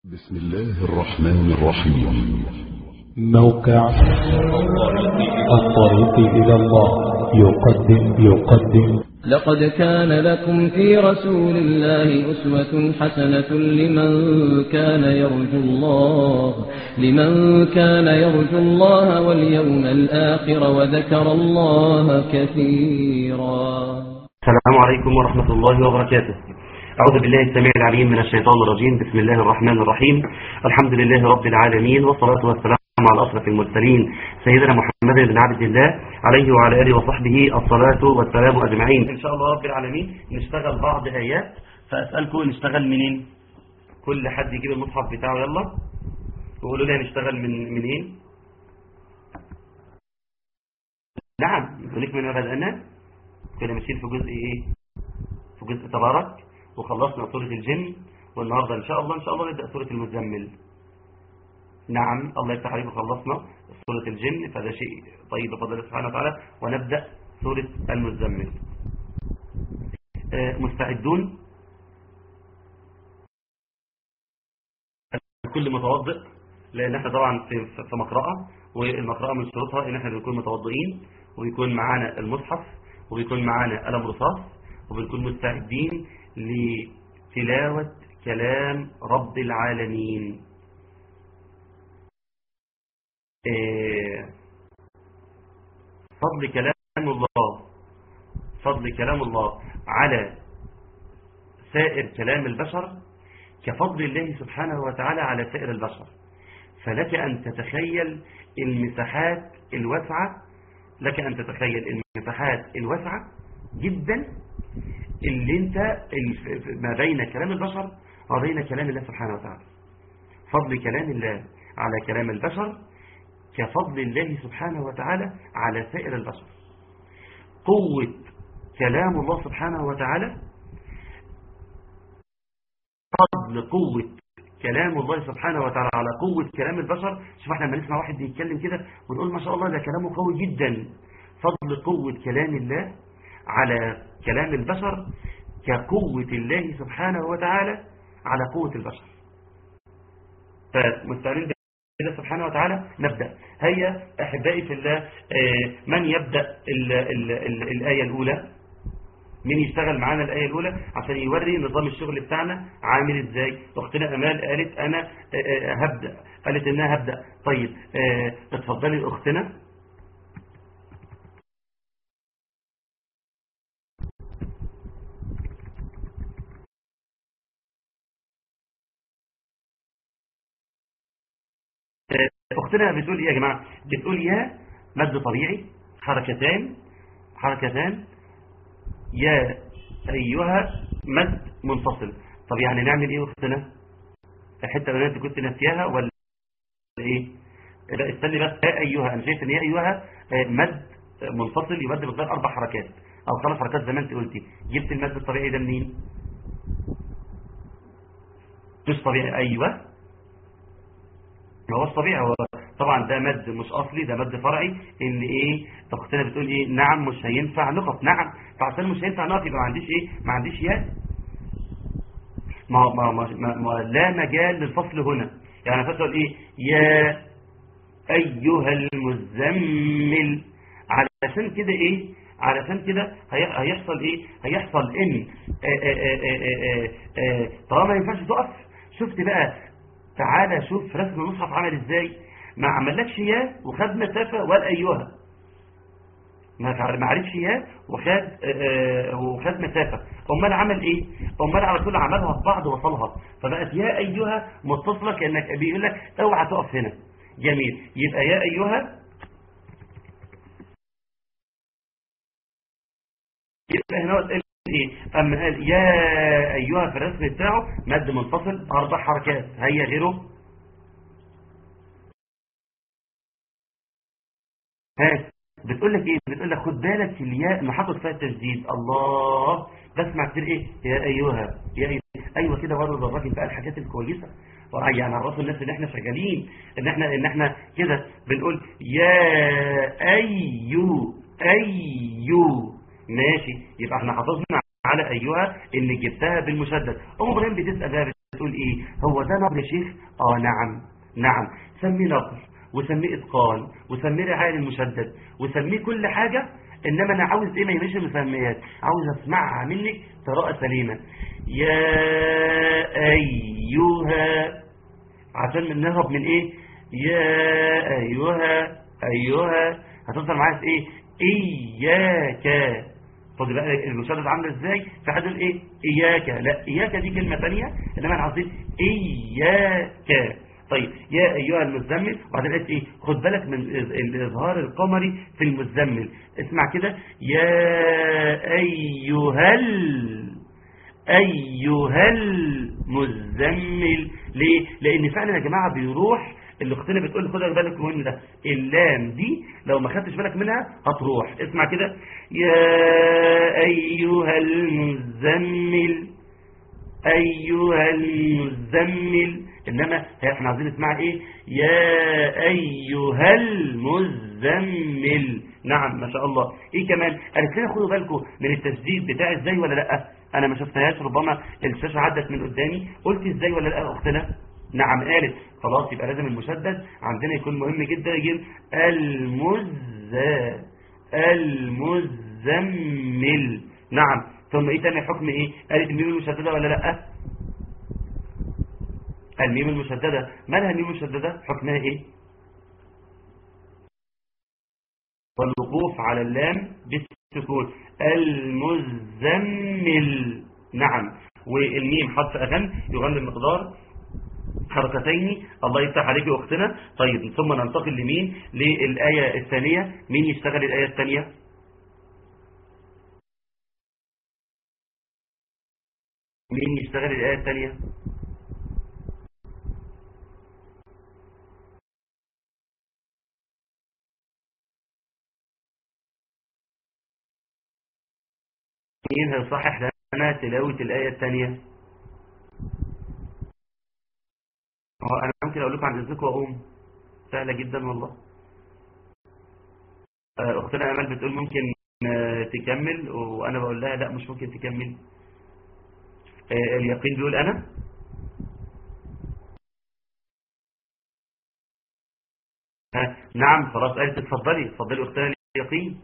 بسم الله الرحمن الرحيم موقع الطريق إلى الله يقدم يقدم لقد كان لكم في رسول الله أسوة حسنة لمن كان يرجو الله لمن كان يرجو الله واليوم الآخر وذكر الله كثيرا السلام عليكم ورحمة الله وبركاته أعوذ بالله السميع العليم من الشيطان الرجيم بسم الله الرحمن الرحيم الحمد لله رب العالمين والصلاة والسلام على أشرف المرسلين سيدنا محمد بن عبد الله عليه وعلى آله وصحبه الصلاة والسلام أجمعين إن شاء الله رب العالمين نشتغل بعض آيات فأسألكم نشتغل منين كل حد يجيب المصحف بتاعه يلا وقولوا لي هنشتغل من منين نعم يقول لك من ما بدأنا كنا ماشيين في جزء ايه في جزء تبارك وخلصنا سورة الجن والنهاردة ان شاء الله ان شاء الله نبدأ سورة المزمل نعم الله يفتح عليكم خلصنا سورة الجن فده شيء طيب بفضل الله سبحانه وتعالى ونبدأ سورة المزمل آه، مستعدون كل متوضئ لان احنا طبعا في في مقرأة والمقرأة من شروطها ان احنا بنكون متوضئين ويكون معانا المصحف وبيكون معانا قلم رصاص وبنكون مستعدين لتلاوة كلام رب العالمين آه، فضل كلام الله فضل كلام الله على سائر كلام البشر كفضل الله سبحانه وتعالى على سائر البشر فلك أن تتخيل المساحات الواسعة لك أن تتخيل المساحات الواسعة جدا اللي انت الف- ما بين كلام البشر وبين كلام الله سبحانه وتعالى فضل كلام الله على كلام البشر كفضل الله سبحانه وتعالى على سائر البشر قوة كلام الله سبحانه وتعالى فضل قوة كلام الله سبحانه وتعالى على قوة كلام البشر شوف احنا لما نسمع واحد بيتكلم كده ونقول ما شاء الله ده كلامه قوي جدا فضل قوة كلام الله على كلام البشر كقوة الله سبحانه وتعالى على قوة البشر فمستعين الله سبحانه وتعالى نبدأ هيا أحبائي في الله آه، من يبدأ ال ال ال الآية الأولى مين يشتغل معانا الآية الأولى عشان يوري نظام الشغل بتاعنا عامل إزاي أختنا أمال قالت أنا آه، آه، هبدأ قالت إنها هبدأ طيب آه، اتفضلي أختنا أختنا بتقول إيه يا جماعة بتقول يا مد طبيعي حركتان حركتان يا أيها مد منفصل طب يعني نعمل إيه أختنا الحتة اللي أنت كنت ناسياها ولا إيه لا استني بس يا أيها أنا شايف إن يا أيها آه، مد منفصل يمد بمقدار أربع حركات أو خمس حركات زي ما أنت قلتي جبت المد الطبيعي ده منين مش طبيعي أيوه ما هو الطبيعي هو طبعا ده مد مش اصلي ده مد فرعي ان ايه طب اختنا بتقول ايه نعم مش هينفع نقط نعم فعشان مش هينفع نقط يبقى ما عنديش ايه ما عنديش ياء ما, ما, ما, ما, ما لا مجال للفصل هنا يعني فتقول ايه يا ايها المزمل علشان كده ايه علشان كده هي- هيحصل ايه هيحصل ان آه، آه، آه، آه، آه، آه، طالما ما ينفعش تقف شفت بقى تعالى شوف رسم المصحف عمل ازاي ما عملكش يا وخد مسافة ولا ايها ما فع- ما عرفش يا وخد آه، آه، وخد مسافة امال عمل ايه امال على طول عملها في بعض وصلها فبقت يا ايها متصلة كأنك بيقول لك اوعى تقف هنا جميل يبقى يا ايها يبقى هنا قال ايه اما قال يا ايها في الرسم بتاعه مد منفصل اربع حركات هيا غيره ها بتقول لك ايه بتقول لك خد بالك الياء نحطط فيها التشديد الله بسمع كتير ايه يا ايها يا أيها. ايوه كده برضه الراجل بقى الحاجات الكويسه يعني عرفوا الناس ان احنا شغالين ان احنا ان احنا كده بنقول يا ايو ايو ماشي يبقى احنا حافظنا على ايها ان جبتها بالمشدد ام ابراهيم بتسال بقى بتقول ايه هو ده نبر يا شيخ اه نعم نعم سميه نبر وسميه اتقان وسميه رعاية المشدد وسميه كل حاجة انما انا عاوز ايه ما يمشي المسميات عاوز اسمعها منك قراءة سليمة يا ايها عشان نهرب من ايه يا ايها ايها هتوصل معايا في ايه اياك خد بقى المشدد عامله ازاي في حد يقول ايه اياك لا اياك دي كلمه ثانيه انما انا عاوزين اياك طيب يا ايها المزمل وبعدين قلت ايه خد بالك من الاظهار القمري في المزمل اسمع كده يا ايها ال ايها المزمل ليه لان فعلا يا جماعه بيروح اللي اختنا بتقول خد بالك المهم ده اللام دي لو ما خدتش بالك منها هتروح اسمع كده يا ايها المزمل ايها المزمل انما احنا عايزين نسمع ايه يا ايها المزمل نعم ما شاء الله ايه كمان قالت لنا خدوا بالكم من التسديد بتاع ازاي ولا لا انا ما شفتهاش ربما الشاشه عدت من قدامي قلت ازاي ولا لا اختنا نعم قالت خلاص يبقى لازم المشدد عندنا يكون مهم جدا يجيب المز المزمل نعم ثم ايه تاني حكم ايه قالت الميم المشدده ولا لا الميم المشدده مالها الميم المشدده حكمها ايه والوقوف على اللام بالسكون المزمل نعم والميم حرف اغن يغني المقدار حركتين الله يفتح عليك اختنا طيب ثم ننتقل لمين للآية الثانية مين يشتغل الآية الثانية مين يشتغل الآية الثانية مين هيصحح لنا تلاوة الآية الثانية هو انا ممكن اقول لكم عن اذنكم واقوم سهله جدا والله اختنا امل بتقول ممكن تكمل وانا بقول لها لا مش ممكن تكمل اليقين بيقول انا نعم خلاص قالت اتفضلي اتفضلي اختنا اليقين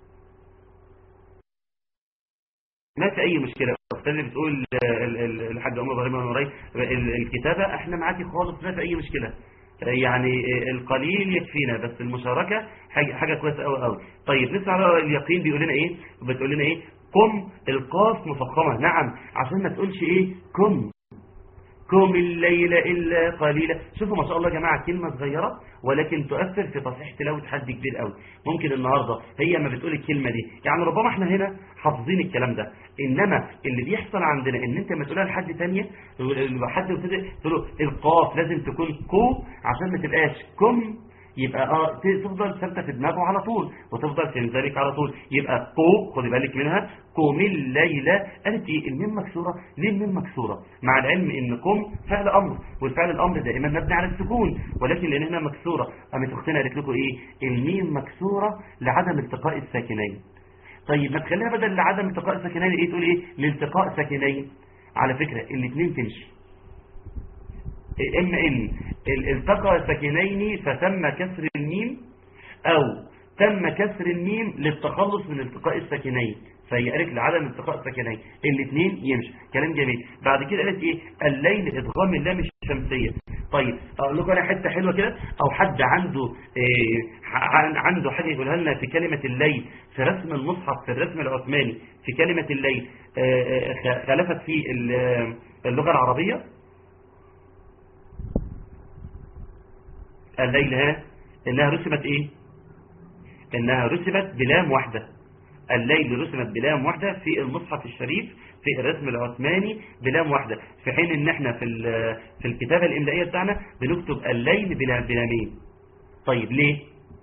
ما في اي مشكله اختنا اللي بتقول الحاج عمر ابراهيم المري الكتابه احنا معاكي خالص ما في اي مشكله يعني القليل يكفينا بس المشاركه حاجه حاجه كويسه قوي قوي طيب نسمع بقى اليقين بيقول لنا ايه بتقول لنا ايه قم القاف مفخمه نعم عشان ما تقولش ايه كم كم الليل إلا قليلا شوفوا ما شاء الله يا جماعة كلمة صغيرة ولكن تؤثر في تصحيح تلاوة حد كبير قوي ممكن النهاردة هي ما بتقول الكلمة دي يعني ربما احنا هنا حافظين الكلام ده إنما اللي بيحصل عندنا إن أنت ما تقولها لحد تانية حد يبتدي تقول له القاف لازم تكون كو عشان ما تبقاش كم يبقى اه تفضل ثابته في دماغه على طول وتفضل تنزلك على طول يبقى قو خدي بالك منها قوم الليلة قالت ايه الميم مكسورة ليه الميم مكسورة مع العلم ان قم فعل امر والفعل الامر دائما مبني على السكون ولكن لان هنا مكسورة قامت اختنا قالت لكم ايه الميم مكسورة لعدم التقاء الساكنين طيب ما تخليها بدل لعدم التقاء الساكنين ايه تقول ايه لالتقاء ساكنين على فكرة الاثنين تمشي اما ان التقى ساكنين فتم كسر الميم او تم كسر الميم للتخلص من التقاء الساكنين فهي قالت لعدم التقاء الساكنين الاثنين يمشي كلام جميل بعد كده قالت ايه الليل ادغام اللام الشمسيه طيب اقول لكم انا حته حلوه كده او حد عنده إيه عنده حاجه يقولها لنا في كلمه الليل في رسم المصحف في الرسم العثماني في كلمه الليل آه خالفت في اللغه العربيه الليل ها انها رسمت ايه انها رسمت بلام واحدة الليل رسمت بلام واحدة في المصحف الشريف في الرسم العثماني بلام واحدة في حين ان احنا في في الكتابة الاملائية بتاعنا بنكتب الليل بلامين طيب ليه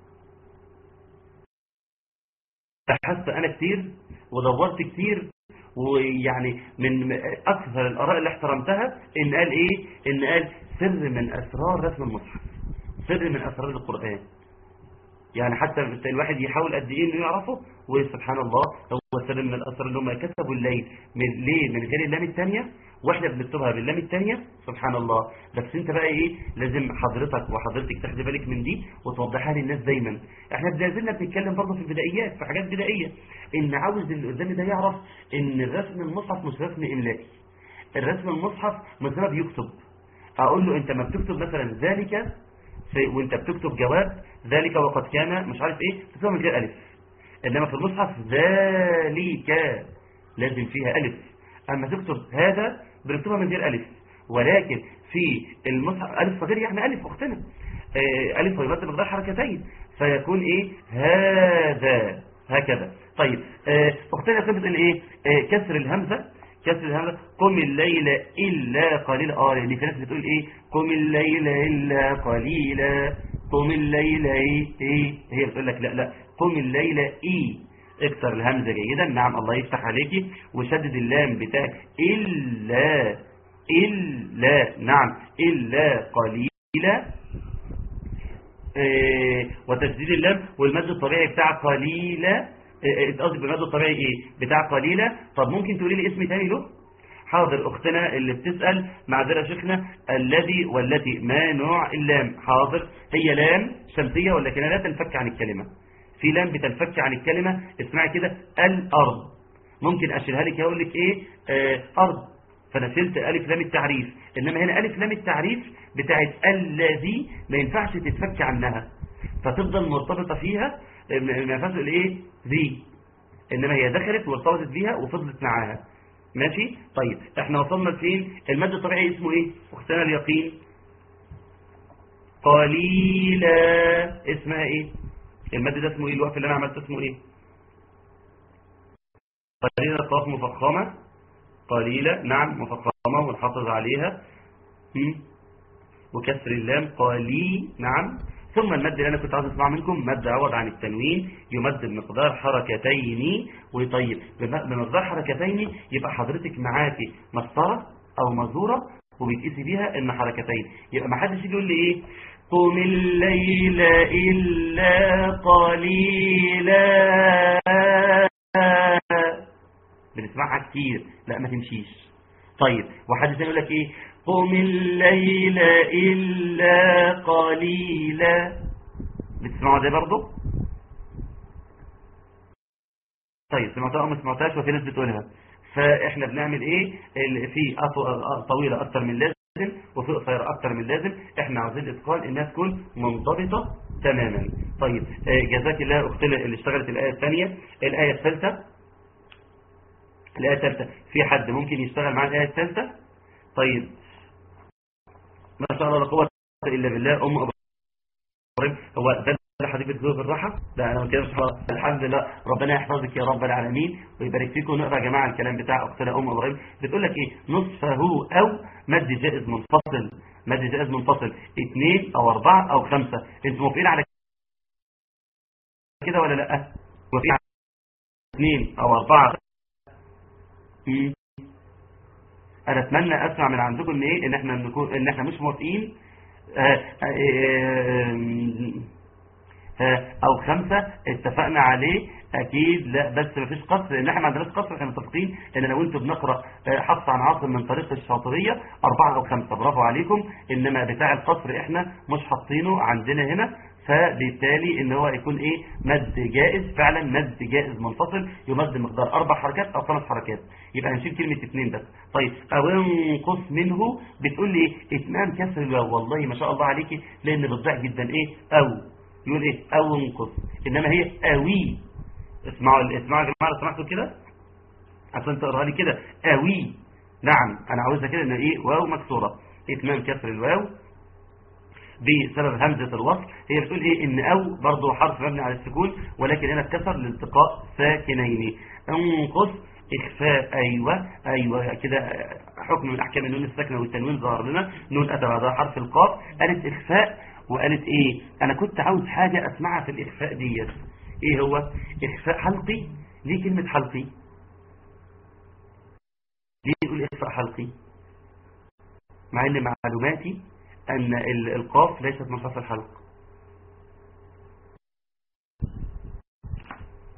بحثت انا كتير ودورت كتير ويعني من اكثر الاراء اللي احترمتها ان قال ايه ان قال سر من اسرار رسم المصحف سر من أسرار القرآن يعني حتى الواحد يحاول قد ايه انه يعرفه وسبحان الله هو سر من الاسرار اللي هم كتبوا الليل من ليه من غير اللام الثانيه واحنا بنكتبها باللام الثانيه سبحان الله بس انت بقى ايه لازم حضرتك وحضرتك تاخدي بالك من دي وتوضحها للناس دايما احنا لازلنا بنتكلم برضه في البدائيات في حاجات بدائيه ان عاوز اللي قدامي ده يعرف ان الرسم المصحف مش رسم املائي الرسم المصحف مثلا بيكتب اقول له انت ما بتكتب مثلا ذلك في وانت بتكتب جواب ذلك وقد كان مش عارف ايه تكتبها من غير الف انما في المصحف ذلك لازم فيها الف اما تكتب هذا بنكتبها من غير الف ولكن في المصحف الف صغير يعني الف اختنا آه، الف ويمد مقدار حركتين فيكون ايه هذا هكذا طيب آه، اختنا كانت بتقول ايه آه، كسر الهمزه كسر الهمزه قم الليل الا قليلا اه لان في ناس بتقول ايه قم الليل الا قليلا قم الليل ايه ايه هي بتقول لك لا لا قم الليل ايه اكسر الهمزه جيدا نعم الله يفتح عليكي وشدد اللام بتاعك الا الا نعم الا قليلا آه، وتشديد اللام والمد الطبيعي بتاع قليلة آه، آه، قصدي بالمد الطبيعي ايه بتاع قليلة طب ممكن تقولي لي اسم تاني له حاضر اختنا اللي بتسأل معذرة شيخنا الذي والتي ما نوع اللام حاضر هي لام شمسية ولكنها لا تنفك عن الكلمة في لام بتنفك عن الكلمة اسمعي كده الأرض ممكن أشيلها لك أقول لك إيه آه أرض فأنا شلت ألف لام التعريف إنما هنا ألف لام التعريف بتاعت الذي ما ينفعش تتفك عنها فتفضل مرتبطة فيها آه، ما ما ينفعش تقول إيه ذي إنما هي دخلت وارتبطت بيها وفضلت معاها ماشي طيب احنا وصلنا لفين المد الطبيعي اسمه ايه اختنا اليقين قليلا اسمها ايه المد ده اسمه ايه الوقف اللي انا عملته اسمه ايه قليلا الطاف مفخمة قليلة نعم مفخمة ونحافظ عليها م? وكسر اللام قلي نعم ثم المد اللي انا كنت عاوز اسمع منكم مد عوض عن التنوين يمد بمقدار حركتين وطيب بم- بمقدار حركتين يبقى حضرتك معاكي مسطره او مزوره وبتقيسي بيها ان حركتين يبقى ما حدش يجي يقول لي ايه قم الليل الا قليلا بنسمعها كتير لا ما تمشيش طيب وحد تاني يقول لك ايه قم الليل الا قليلا بتسمعوا ده برضه طيب سمعتها او ما سمعتهاش وفي ناس بتقولها فاحنا بنعمل ايه ال- في أطو- طويله اكتر من لازم وفي قصيره اكتر من لازم احنا عاوزين الاتقان انها تكون منضبطه تماما طيب آه، جزاك الله اختنا اللي اشتغلت الايه الثانيه الايه الثالثه الآية الثالثة في حد ممكن يشتغل معاه الآية الثالثة طيب ما شاء الله لا قوة إلا بالله أم إبراهيم هو ده اللي حضرتك بتقول بالراحة ده أنا كده مش هعرف. الحمد لله ربنا يحفظك يا رب العالمين ويبارك فيكم نقرأ يا جماعة الكلام بتاع أختنا أم إبراهيم بتقول لك إيه نصفه أو مد جائز منفصل مد جائز منفصل اثنين أو أربعة أو خمسة أنتوا موافقين على كده ولا لأ؟ موافقين على اثنين أو أربعة مم. انا اتمنى اسمع من عندكم ان ايه ان احنا نكون ان احنا مش موافقين آه، آه، آه، او خمسة اتفقنا عليه اكيد لا بس مفيش قصر لان احنا ما عندناش قصر احنا متفقين ان لو انتوا بنقرا آه، حفص عن عاصم من طريق الشاطبيه اربعه او خمسه برافو عليكم انما بتاع القصر احنا مش حاطينه عندنا هنا فبالتالي ان هو يكون ايه مد جائز فعلا مد جائز منفصل يمد مقدار اربع حركات او خمس حركات يبقى هنشيل كلمه اثنين بس طيب او انقص منه بتقول لي ايه اتمام كسر الواو والله ما شاء الله عليكي لان بتضيع جدا ايه او يقول ايه او انقص انما هي اوي اسمعوا اسمعوا يا جماعه لو سمحتوا كده عشان تقراها لي كده اوي نعم انا عاوزها كده ان ايه واو مكسوره اتمام كسر الواو بسبب همزة الوصل هي بتقول ايه ان او برضه حرف مبني على السكون ولكن هنا اتكسر لالتقاء ساكنين انقص اخفاء ايوه ايوه كده حكم من احكام النون الساكنه والتنوين ظهر لنا نون اتى بعدها حرف القاف قالت اخفاء وقالت ايه انا كنت عاوز حاجه اسمعها في الاخفاء ديت ايه هو اخفاء حلقي ليه كلمه حلقي ليه نقول اخفاء حلقي مع ان معلوماتي ان ال- القاف ليست من حرف الحلق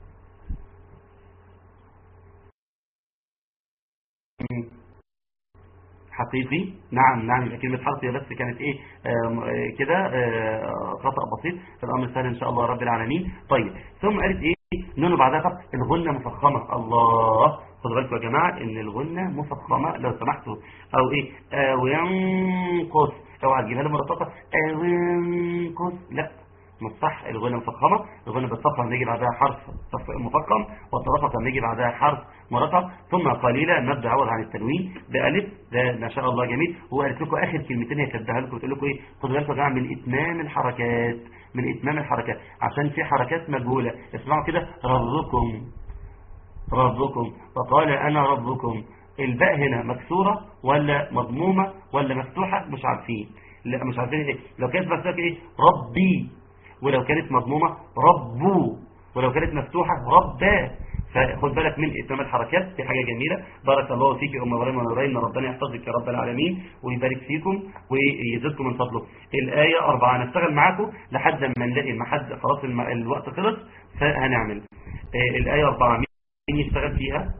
مم. حقيقي نعم نعم يبقى كلمة حرف هي بس كانت ايه آم، آه، كده آه، خطأ بسيط الأمر سهل إن شاء الله رب العالمين طيب ثم قالت ايه نون بعدها طب الغنة مفخمة الله خدوا بالكم يا جماعة ان الغنة مفخمة لو سمحتوا او ايه او ينقص اوعى تجيبها لي مرتبطة او ينقص لا مش صح الغنة مفخمة الغنة بالصفحة لما يجي بعدها حرف صف- مفخم والطرفة لما يجي بعدها حرف مرتب ثم قليلة نبدأ عوض عن التنوين بألف ده ما شاء الله جميل وقالت لكم آخر كلمتين هي كاتبها لكم بتقول لكم إيه خدوا بالكم يا جماعة من إتمام الحركات من إتمام الحركات عشان في حركات مجهولة اسمعوا كده ربكم ربكم وقال أنا ربكم الباء هنا مكسورة ولا مضمومة ولا مفتوحة مش عارفين لا مش عارفين ايه لو كانت مفتوحة ايه ربي ولو كانت مضمومة ربو ولو كانت مفتوحة ربا فخد بالك من اتمام الحركات دي حاجة جميلة بارك الله فيك يا أم إبراهيم ونورين ربنا يحفظك يا رب العالمين ويبارك فيكم ويزيدكم من فضله الآية أربعة نشتغل معاكم لحد ما نلاقي المحد خلاص الم- الوقت خلص فهنعمل آه، الآية أربعة مين يشتغل فيها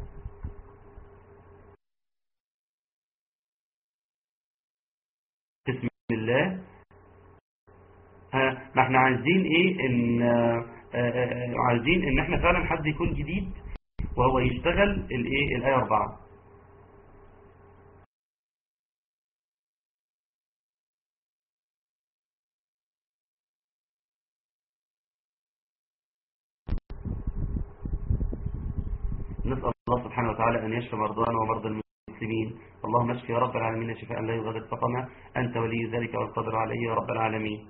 بسم الله ها ما احنا عايزين ايه ان آه، آه، آه، عايزين ان احنا فعلا حد يكون جديد وهو يشتغل الايه الايه 4 نسأل الله سبحانه وتعالى أن يشفي مرضانا ومرضى المسلمين اللهم اشف يا رب العالمين شفاء لا يغادر سقما أنت ولي ذلك والقدر عليه يا رب العالمين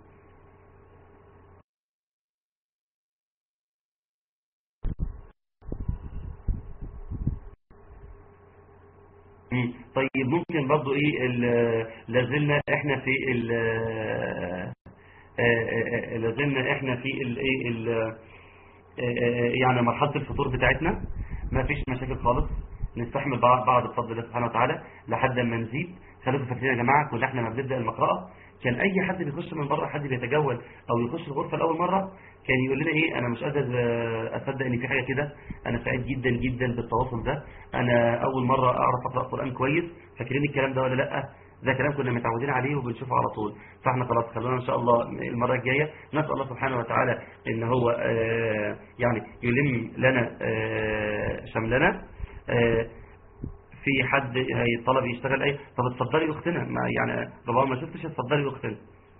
مم. طيب ممكن برضو ايه ال- لازلنا احنا في ال آه، آه، آه، لازلنا احنا في الايه ال- آه، آه، يعني مرحلة الفطور بتاعتنا ما فيش مشاكل خالص نستحمل بعض بعض بفضل الله سبحانه وتعالى لحد ما نزيد خليكم فاكرين يا جماعة كنا احنا ما بنبدأ المقرأة كان اي حد بيخش من بره حد بيتجول او يخش الغرفة لاول مرة كان يقول لنا ايه انا مش قادر آه، اصدق ان في حاجة كده انا سعيد جدا جدا بالتواصل ده انا اول مرة اعرف اقرأ قرآن كويس فاكرين الكلام ده ولا لا ده كلام كنا متعودين عليه وبنشوفه على طول فاحنا خلاص خلونا ان شاء الله المرة الجاية نسأل الله سبحانه وتعالى ان هو آه، يعني يلم لنا آه، شملنا آه، في حد هي طلب يشتغل اي طب اتفضلي اختنا ما يعني طبعا ما شفتش اتفضلي اختنا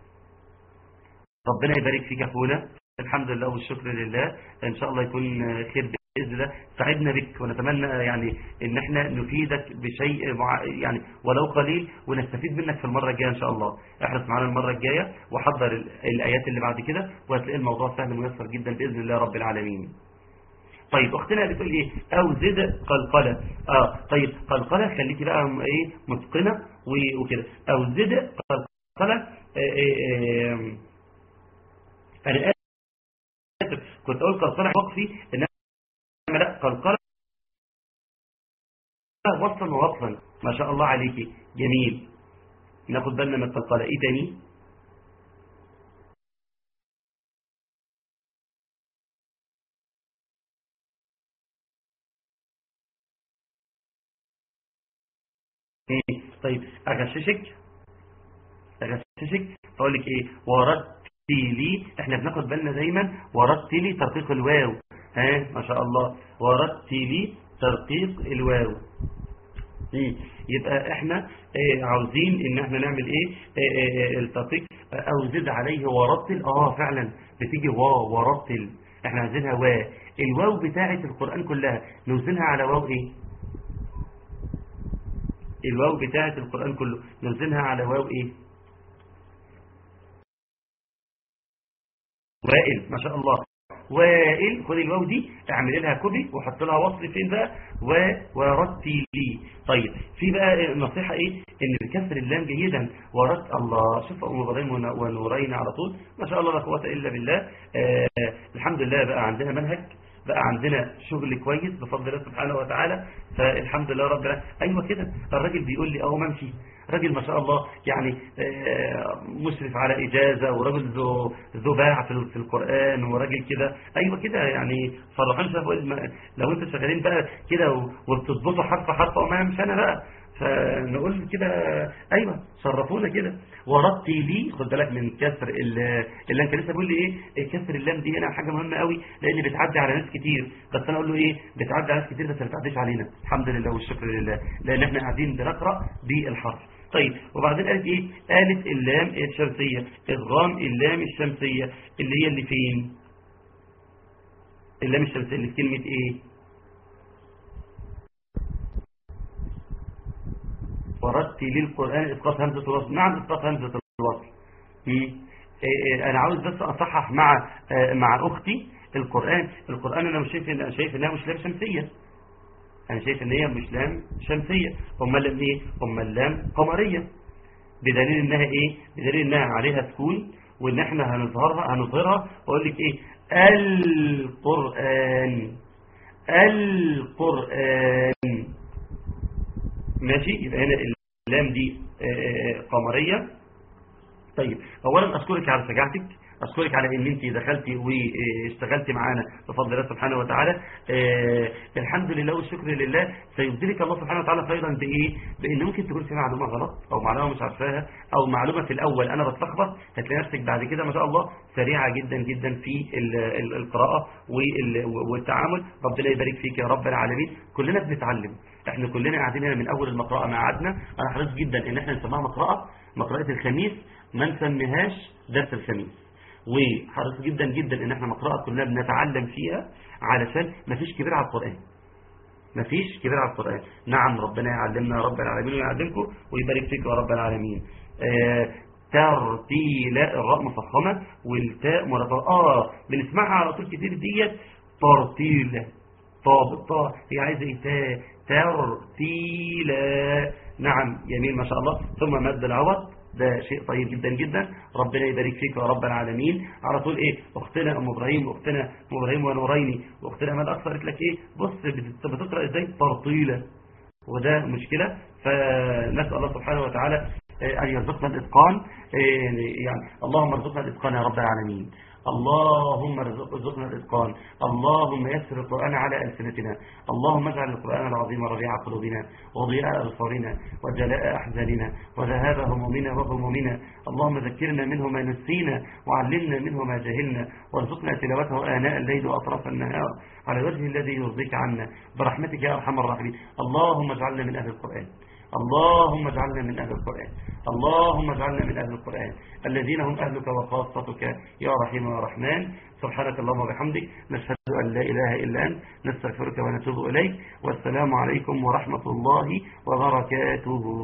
ربنا يبارك فيك يا اخونا الحمد لله والشكر لله ان شاء الله يكون خير باذن الله سعدنا بك ونتمنى يعني ان احنا نفيدك بشيء مع يعني ولو قليل ونستفيد منك في المره الجايه ان شاء الله احرص معانا المره الجايه وحضر ال- الايات اللي بعد كده وهتلاقي الموضوع سهل وميسر جدا باذن الله رب العالمين طيب اختنا بتقول ايه او زد قلقلة اه طيب قلقلة خليكي بقى م- ايه متقنة و- وكده او زد قلقلة آه، آه، آه، انا اسف كنت اقول قلقلة وقفي انما لا قلقلة وصلا ووصلا ما شاء الله عليكي جميل ناخد بالنا من القلقلة ايه تاني ايه طيب اغششك اغششك اقول لك ايه ورتلي احنا بناخد بالنا دايما ورتلي ترقيق الواو ها ما شاء الله ورتلي ترقيق الواو مم. يبقى احنا اه عاوزين ان احنا نعمل ايه اه اه الترقيق او زد عليه ورتل اه فعلا بتيجي واو ورتل احنا عايزينها وا الواو بتاعه القرآن كلها نوزنها على واو ايه الواو بتاعة القرآن كله نوزنها على واو ايه وائل ما شاء الله وائل خد الواو دي اعمل لها كوبي وحط لها وصل فين بقى و ورتلي طيب في بقى نصيحة ايه ان بكسر اللام جيدا ورت الله شوف ام ابراهيم ون- ونورين على طول ما شاء الله لا قوه الا بالله آه الحمد لله بقى عندنا منهج بقى عندنا شغل كويس بفضل الله سبحانه وتعالى فالحمد لله رب العالمين ايوه كده الراجل بيقول لي اهو ممشي راجل ما شاء الله يعني آه، مشرف على اجازه وراجل ذو ذو باع في ال- في القران وراجل كده ايوه كده يعني فرحان شاف لو انتوا شغالين بقى كده و- وبتظبطوا حرف حرف وما مش انا بقى فنقول كده ايوه شرفونا كده ورتلي خد بالك من كسر ال- اللام كان لسه بيقول لي ايه كسر اللام دي هنا حاجه مهمه قوي لان بتعدي على ناس كتير بس انا اقول له ايه بتعدي على ناس كتير بس ما بتعديش علينا الحمد لله والشكر لله لان احنا قاعدين بنقرا بالحرف طيب وبعدين قالت ايه قالت اللام الشمسيه ادغام اللام الشمسيه اللي هي اللي فين اللام الشمسيه اللي في كلمه ايه ورتل القرآن إسقاط همزة الوصل نعم إسقاط همزة الوصل مم. إيه إيه أنا عاوز بس أصحح مع آه، مع أختي القرآن القرآن أنا مش شايف إن أنا شايف إنها مش لام شمسية أنا شايف إن هي مش لام شمسية أمال لام إيه أمال لام قمرية بدليل إنها إيه بدليل إنها عليها سكون وإن إحنا هنظهرها هنظهرها وأقول لك إيه القرآن القرآن ماشي يبقى هنا اللام دي آه، قمرية طيب اولا اشكرك على شجاعتك اشكرك على ان انت دخلتي واشتغلتي معانا بفضل الله سبحانه وتعالى آه، الحمد لله والشكر لله سيبدلك الله سبحانه وتعالى خيرا بايه بان ممكن تكون في معلومه غلط او معلومه مش عارفاها او معلومه في الاول انا بتلخبط هتلاقي نفسك بعد كده ما شاء الله سريعه جدا جدا في ال- ال- القراءه وال- والتعامل ربنا يبارك فيك يا رب العالمين كلنا بنتعلم احنا كلنا قاعدين هنا من اول المقرأة ما قعدنا انا حريص جدا ان احنا نسميها مقرأة مقرأة الخميس ما نسميهاش درس الخميس وحريص جدا جدا ان احنا مقرأة كلنا بنتعلم فيها علشان ما فيش كبير على القرآن ما فيش كبير على القرآن نعم ربنا يعلمنا يا رب العالمين ويعلمكم ويبارك فيك يا رب العالمين آه ترتيل الراء مفخمة والتاء مرتبة اه بنسمعها على طول كتير ديت ترتيل طاب الطاء هي عايزه ايه تاء ترتيلا نعم يمين ما شاء الله ثم مد العوض ده شيء طيب جدا جدا ربنا يبارك فيك يا رب العالمين على طول ايه اختنا ام ابراهيم واختنا ام ابراهيم ونوريني واختنا مال اكثر قالت لك ايه بص بت- بتقرا ازاي ترتيلا وده مشكلة فنسأل الله سبحانه وتعالى آه، أن يرزقنا الإتقان آه، يعني اللهم ارزقنا الإتقان يا رب العالمين اللهم ارزق- ارزقنا الإتقان اللهم يسر القرآن على ألسنتنا اللهم اجعل القرآن العظيم ربيع قلوبنا وضياء أبصارنا وجلاء أحزاننا وذهاب همومنا وغمومنا اللهم ذكرنا منه ما نسينا وعلمنا منه ما جهلنا وارزقنا تلاوته آناء الليل وأطراف النهار على الوجه الذي يرضيك عنا برحمتك يا أرحم الراحمين اللهم اجعلنا من أهل القرآن اللهم اجعلنا من أهل القرآن اللهم اجعلنا من أهل القرآن الذين هم أهلك وخاصتك يا رحيم يا رحمن سبحانك اللهم وبحمدك نشهد أن لا إله إلا أنت نستغفرك ونتوب إليك والسلام عليكم ورحمة الله وبركاته